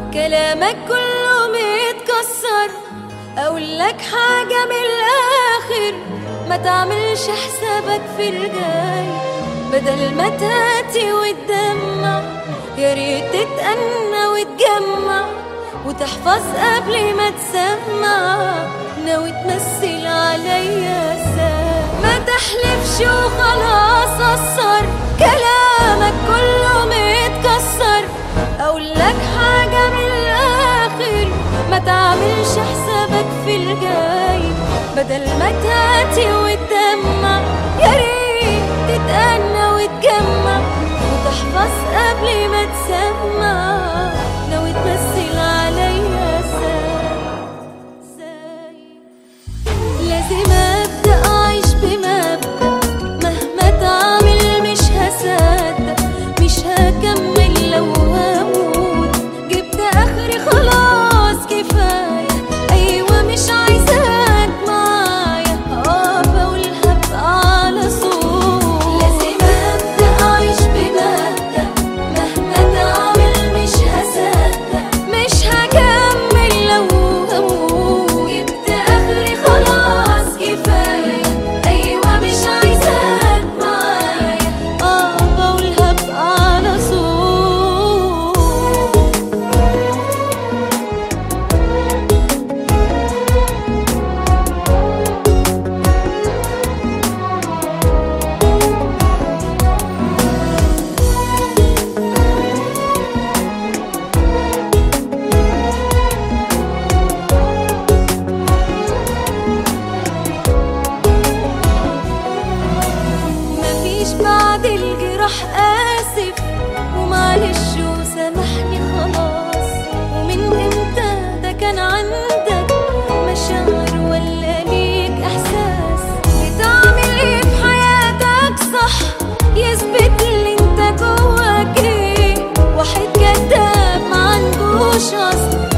كلامك كله متكسر اقول لك حاجة من الاخر ما تعملش حسابك في الجاي بدل ما تهاتي وتدمع يا ريت تتأنى وتجمع وتحفظ قبل ما تسمع ناوي تمثل عليا ازاي ما تحلفش وخلاص قصر كلامك كله متكسر اقول لك حاجة من الاخر ما تعملش حسابك في الجاي بدل ما تهاتي وتدمع يا ريت تتأنى وتجمع وتحفظ قبل ما تسمع ناوي تمثل عليا ازاي لازم ابدا اعيش بمبدا مهما تعمل مش هصدق مش هكمل لو هموت جبت اخري خلاص كفايه ايوه مش عايزاك معايا اه بقولها بقى على صوت لازم ابدا اعيش بمبدا مهما تعمل مش هصدق مش هكمل لو هموت جبت اخري خلاص كفايه ايوه مش عايزاك معايا اه بقولها بقى على صوت مفيش بعد الجراح آسف ومعلش وسامحني خلاص ومن امتى ده كان عندك مشاعر ولا ليك احساس بتعمل ايه في حياتك صح يثبت اللي انت جواك ايه واحد كداب ما عندوش اصل